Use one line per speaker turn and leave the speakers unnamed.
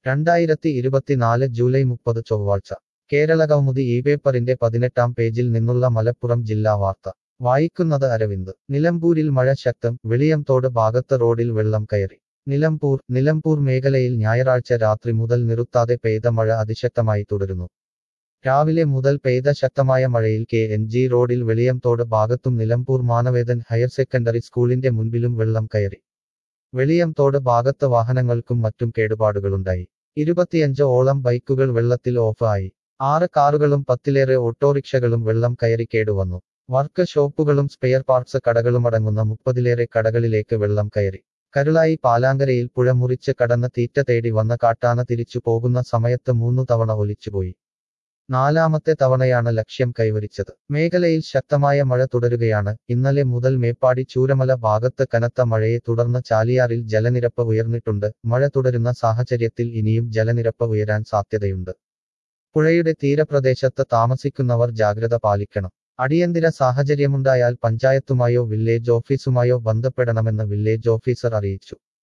രണ്ടായിരത്തി ഇരുപത്തിനാല് ജൂലൈ മുപ്പത് ചൊവ്വാഴ്ച കേരളകൗമുദി ഈ പേപ്പറിന്റെ പതിനെട്ടാം പേജിൽ നിന്നുള്ള മലപ്പുറം ജില്ലാ വാർത്ത വായിക്കുന്നത് അരവിന്ദ് നിലമ്പൂരിൽ മഴ ശക്തം വെളിയംതോട് ഭാഗത്ത് റോഡിൽ വെള്ളം കയറി നിലമ്പൂർ നിലമ്പൂർ മേഖലയിൽ ഞായറാഴ്ച രാത്രി മുതൽ നിർത്താതെ പെയ്ത മഴ അതിശക്തമായി തുടരുന്നു രാവിലെ മുതൽ പെയ്ത ശക്തമായ മഴയിൽ കെ എൻ ജി റോഡിൽ വെളിയംതോട് ഭാഗത്തും നിലമ്പൂർ മാനവേദൻ ഹയർ സെക്കൻഡറി സ്കൂളിന്റെ മുൻപിലും വെള്ളം കയറി വെളിയംതോട് ഭാഗത്ത് വാഹനങ്ങൾക്കും മറ്റും കേടുപാടുകളുണ്ടായി ഇരുപത്തിയഞ്ച് ഓളം ബൈക്കുകൾ വെള്ളത്തിൽ ഓഫ് ആയി ആറ് കാറുകളും പത്തിലേറെ ഓട്ടോറിക്ഷകളും വെള്ളം കയറി കേടുവന്നു വർക്ക് ഷോപ്പുകളും സ്പെയർ പാർട്സ് കടകളുമടങ്ങുന്ന മുപ്പതിലേറെ കടകളിലേക്ക് വെള്ളം കയറി കരുളായി പാലാങ്കരയിൽ പുഴ മുറിച്ച് കടന്ന് തീറ്റ തേടി വന്ന കാട്ടാന തിരിച്ചു പോകുന്ന സമയത്ത് മൂന്നു തവണ ഒലിച്ചുപോയി നാലാമത്തെ തവണയാണ് ലക്ഷ്യം കൈവരിച്ചത് മേഖലയിൽ ശക്തമായ മഴ തുടരുകയാണ് ഇന്നലെ മുതൽ മേപ്പാടി ചൂരമല ഭാഗത്ത് കനത്ത മഴയെ തുടർന്ന് ചാലിയാറിൽ ജലനിരപ്പ് ഉയർന്നിട്ടുണ്ട് മഴ തുടരുന്ന സാഹചര്യത്തിൽ ഇനിയും ജലനിരപ്പ് ഉയരാൻ സാധ്യതയുണ്ട് പുഴയുടെ തീരപ്രദേശത്ത് താമസിക്കുന്നവർ ജാഗ്രത പാലിക്കണം അടിയന്തര സാഹചര്യമുണ്ടായാൽ പഞ്ചായത്തുമായോ വില്ലേജ് ഓഫീസുമായോ ബന്ധപ്പെടണമെന്ന് വില്ലേജ് ഓഫീസർ അറിയിച്ചു